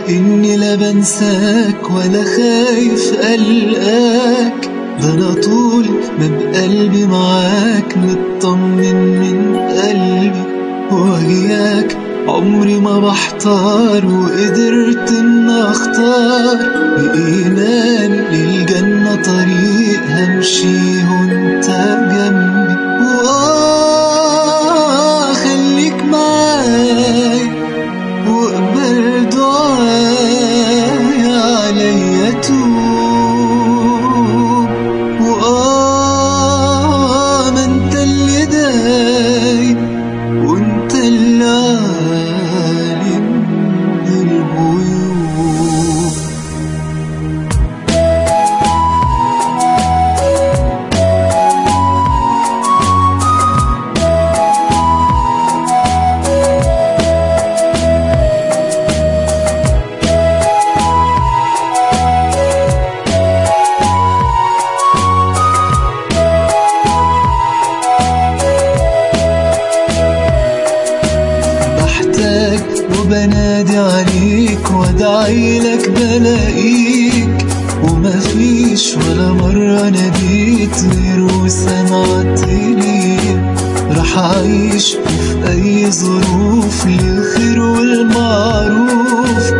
إني لا بنساك ولا خايف ألقاك ده أنا طول ما بقلبي معاك مطمن من قلبي وياك عمري ما بحتار وقدرت إن أختار بإيماني للجنة طريق همشي وأنت جنبي وآه خليك معايا واقبل دعايا عليا توب وآه ما انت اللي دايم وانت اللي عالم بالغيوب بحتاج وبنادي عليك وادعي لك بلاقيك ومفيش ولا مرة ناديت غير وسمعت ليك راح أعيش في أي ظروف للخير والمعروف